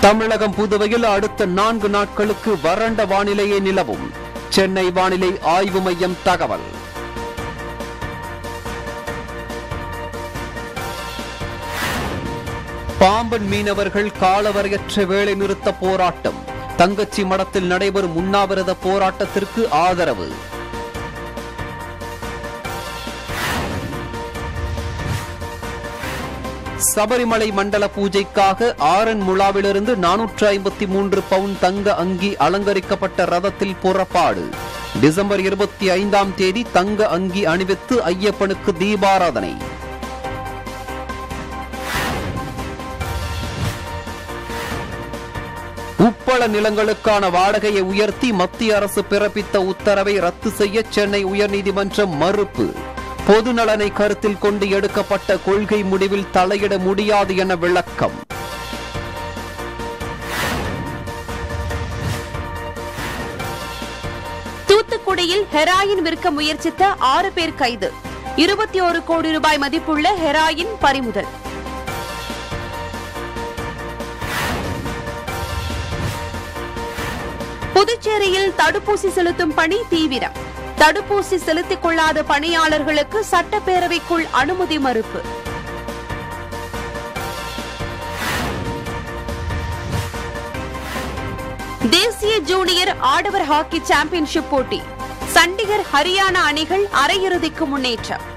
தமிழகம் புதுவையில் அடுத்த நான்கு நாட்களுக்கு வறண்ட வானிலையே நிலவும் சென்னை வானிலை ஆய்வு மையம் தகவல் பாம்பன் மீனவர்கள் காலவரையற்ற வேலை நிறுத்த போராட்டம் தங்கச்சி மடத்தில் நடைபெறும் உண்ணாவிரத போராட்டத்திற்கு ஆதரவு சபரிமலை மண்டல பூஜைக்காக ஆரன் முழாவிலிருந்து நானூற்று ஐம்பத்தி மூன்று பவுன் தங்க அங்கி அலங்கரிக்கப்பட்ட ரதத்தில் புறப்பாடு டிசம்பர் இருபத்தி ஐந்தாம் தேதி தங்க அங்கி அணிவித்து ஐயப்பனுக்கு தீபாராதனை உப்பள நிலங்களுக்கான வாடகையை உயர்த்தி மத்திய அரசு பிறப்பித்த உத்தரவை ரத்து செய்ய சென்னை உயர்நீதிமன்றம் மறுப்பு பொது நலனை கருத்தில் கொண்டு எடுக்கப்பட்ட கொள்கை முடிவில் தலையிட முடியாது என விளக்கம் தூத்துக்குடியில் ஹெராயின் விற்க முயற்சித்த ஆறு பேர் கைது இருபத்தி ஒரு கோடி ரூபாய் மதிப்புள்ள ஹெராயின் பறிமுதல் புதுச்சேரியில் தடுப்பூசி செலுத்தும் பணி தீவிரம் தடுப்பூசி செலுத்திக் கொள்ளாத பணியாளர்களுக்கு சட்டப்பேரவைக்குள் அனுமதி மறுப்பு தேசிய ஜூனியர் ஆடவர் ஹாக்கி சாம்பியன்ஷிப் போட்டி சண்டிகர் ஹரியானா அணிகள் அரையிறுதிக்கு முன்னேற்றம்